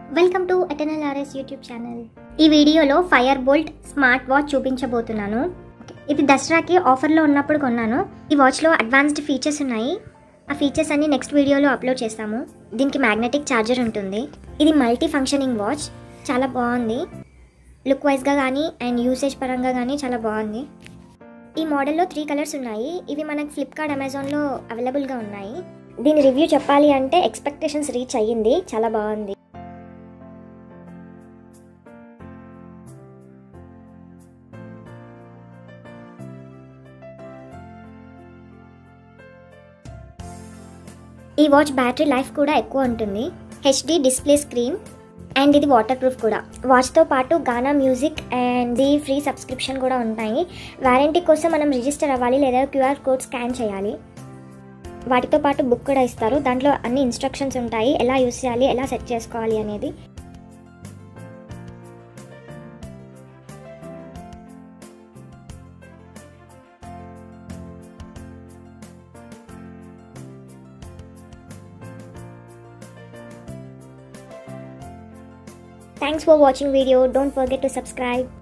Welcome to eternal RS YouTube channel ఈ వీడియోలో fire bolt smart watch చూపించబోతున్నాను ఇది దసరాకి ఆఫర్లో ఉన్నప్పుడు కొన్నాను ఈ వాచ్లో అడ్వాన్స్డ్ ఫీచర్స్ ఉన్నాయి ఆ ఫీచర్స్ అన్ని నెక్స్ట్ వీడియోలో అప్లోడ్ చేస్తాము దీనికి మ్యాగ్నెటిక్ ఛార్జర్ ఉంటుంది ఇది మల్టీ ఫంక్షనింగ్ వాచ్ చాలా బాగుంది లుక్ వైజ్గా కానీ అండ్ యూసేజ్ పరంగా కానీ చాలా బాగుంది ఈ మోడల్లో త్రీ కలర్స్ ఉన్నాయి ఇవి మనకు ఫ్లిప్కార్ట్ అమెజాన్లో అవైలబుల్గా ఉన్నాయి దీని రివ్యూ చెప్పాలి అంటే ఎక్స్పెక్టేషన్స్ రీచ్ అయ్యింది చాలా బాగుంది ఈ వాచ్ బ్యాటరీ లైఫ్ కూడా ఎక్కువ ఉంటుంది హెచ్డి డిస్ప్లే స్క్రీన్ అండ్ ఇది వాటర్ ప్రూఫ్ కూడా వాచ్తో పాటు Gaana music and the free subscription కూడా ఉంటాయి వారంటీ కోసం మనం రిజిస్టర్ అవ్వాలి లేదా క్యూఆర్ కోడ్ స్కాన్ చేయాలి వాటితో పాటు బుక్ కూడా ఇస్తారు దాంట్లో అన్ని ఇన్స్ట్రక్షన్స్ ఉంటాయి ఎలా యూస్ చేయాలి ఎలా సెట్ చేసుకోవాలి అనేది Thanks for watching video. Don't forget to subscribe.